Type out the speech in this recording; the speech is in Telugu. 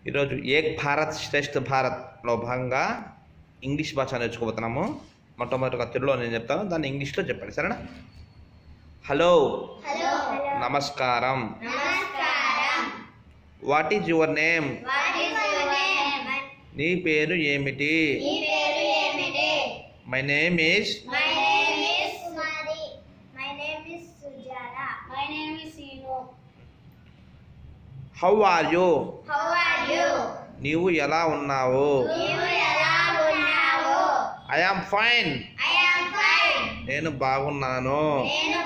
ఈరోజు ఏక్ భారత్ శ్రేష్ఠ భారత్లో భాగంగా ఇంగ్లీష్ భాష నేర్చుకోబోతున్నాము మొట్టమొదటిగా తెలుగులో నేను చెప్తాను దాన్ని ఇంగ్లీష్లో చెప్పండి సరేనా హలో హలో నమస్కారం నమస్కారం what is your name what is your name నీ పేరు ఏమిటి మీ పేరు ఏమిటి my name is my name is Kumari my name is Sujatha my name is Seenu how are you how are you నీవు ఎలా ఉన్నావు నీవు ఎలా ఉన్నావు I am fine I am fine నేను బాగున్నాను నేను